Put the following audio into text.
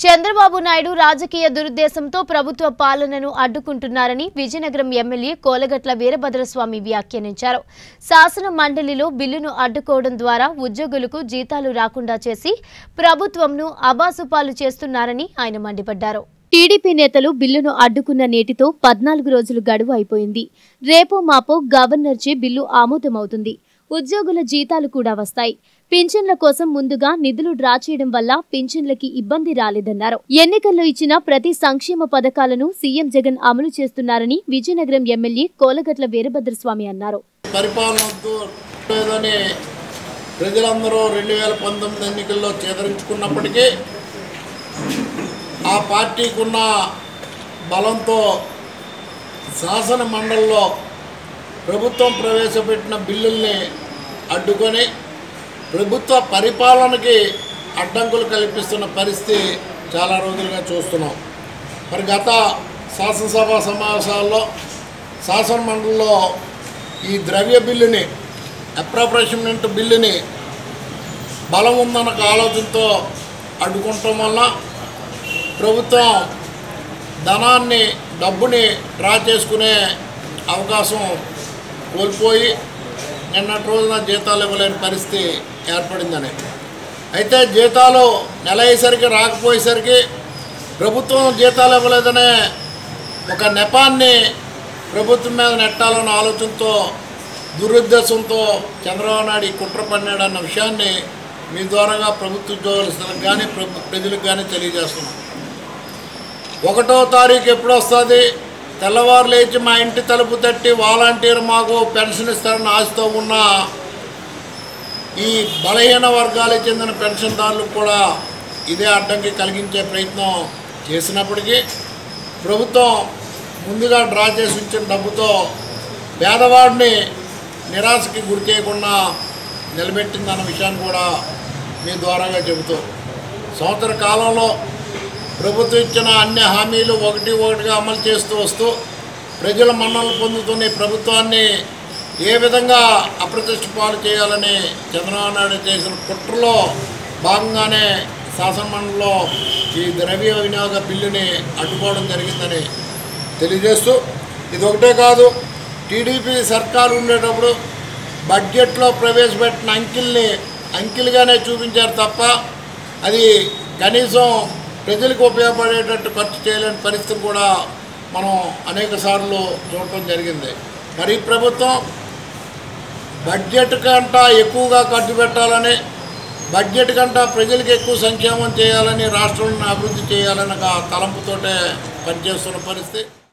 చంద్రబాబు నాయుడు రాజకీయ దురుద్దేశంతో ప్రభుత్వ పాలనను అడ్డుకుంటున్నారని విజయనగరం ఎమ్మెల్యే కోలగట్ల వీరభద్రస్వామి వ్యాఖ్యానించారు శాసన మండలిలో బిల్లును అడ్డుకోవడం ద్వారా ఉద్యోగులకు జీతాలు రాకుండా చేసి ప్రభుత్వంను అబాసుపాలు చేస్తున్నారని ఆయన మండిపడ్డారు టీడీపీ నేతలు బిల్లును అడ్డుకున్న నేటితో పద్నాలుగు రోజులు గడువు అయిపోయింది రేపో మాపో గవర్నర్చే బిల్లు ఆమోదమవుతుంది ఉద్యోగుల జీతాలు కూడా వస్తాయి పింఛన్ల కోసం ముందుగా నిధులు డ్రా చేయడం వల్ల పింఛన్లకి ఇబ్బంది రాలేదన్నారు ఎన్నికల్లో ఇచ్చిన ప్రతి సంక్షేమ పథకాలను సీఎం జగన్ అమలు చేస్తున్నారని విజయనగరం ఎమ్మెల్యే కోలగట్ల వీరభద్రస్వామి అన్నారు పరిపాలన వద్దు లేదని ప్రజలందరూ రెండు వేల పంతొమ్మిది ఎన్నికల్లో చేదరించుకున్నప్పటికీ ఆ పార్టీకి ఉన్న బలంతో శాసన మండలిలో ప్రభుత్వం ప్రవేశపెట్టిన బిల్లుల్ని అడ్డుకొని ప్రభుత్వ పరిపాలనకి అడ్డంకులు కల్పిస్తున్న పరిస్థితి చాలా రోజులుగా చూస్తున్నాం మరి గత శాసనసభ సమావేశాల్లో శాసన మండలిలో ఈ ద్రవ్య బిల్లుని అప్రాపరేషన్మెంట్ బిల్లుని బలం ఉందన్న ఒక ఆలోచనతో అడ్డుకుంటం వల్ల ప్రభుత్వం ధనాన్ని డబ్బుని డ్రా చేసుకునే అవకాశం కోల్పోయి నిన్నటి రోజున జీతాలు ఇవ్వలేని పరిస్థితి ఏర్పడిందని అయితే జీతాలు నెల అయ్యేసరికి రాకపోయేసరికి ప్రభుత్వం జీతాలు ఇవ్వలేదనే ఒక నెపాన్ని ప్రభుత్వం మీద నెట్టాలన్న ఆలోచనతో దురుద్దేశంతో చంద్రబాబు నాయుడు ఈ కుట్ర పన్నాడన్న విషయాన్ని మీ ద్వారాగా ప్రభుత్వ ఉద్యోగస్తులకు కానీ ప్రభు ప్రజలకు కానీ తెలియజేస్తున్నాం ఒకటో తారీఖు ఎప్పుడు వస్తుంది తెల్లవారు లేచి మా ఇంటి తలుపు తట్టి వాలంటీర్ మాకు పెన్షన్ ఇస్తారని ఆశతో ఉన్న ఈ బలహీన వర్గాలకు చెందిన పెన్షన్దారులకు కూడా ఇదే అడ్డంకి కలిగించే ప్రయత్నం చేసినప్పటికీ ప్రభుత్వం ముందుగా డ్రా చేసి ఉంచిన డబ్బుతో పేదవాడిని నిరాశకి గురి చేయకుండా నిలబెట్టిందన్న విషయాన్ని కూడా మీ ద్వారాగా చెబుతూ సంవత్సర కాలంలో ప్రభుత్వం ఇచ్చిన అన్ని హామీలు ఒకటి ఒకటిగా అమలు చేస్తూ వస్తూ ప్రజల మన్నలు పొందుతున్న ఈ ప్రభుత్వాన్ని ఏ విధంగా అప్రతిష్ట పాలు చేయాలని చంద్రబాబు నాయుడు చేసిన కుట్రలో భాగంగానే శాసనమండలిలో ఈ ద్రవ్య వినియోగ బిల్లుని అడ్డుకోవడం జరిగిందని తెలియజేస్తూ ఇది ఒకటే కాదు టీడీపీ సర్కారు ఉండేటప్పుడు బడ్జెట్లో ప్రవేశపెట్టిన అంకిల్ని అంకిల్గానే చూపించారు తప్ప అది కనీసం ప్రజలకు ఉపయోగపడేటట్టు ఖర్చు చేయలేని పరిస్థితి కూడా మనం అనేక సార్లు చూడటం జరిగింది మరి ఈ ప్రభుత్వం బడ్జెట్ కంటా ఎక్కువగా ఖర్చు పెట్టాలని బడ్జెట్ కంటా ప్రజలకు ఎక్కువ సంక్షేమం చేయాలని రాష్ట్రాలను అభివృద్ధి చేయాలని ఒక తలంపుతోటే పనిచేస్తున్న పరిస్థితి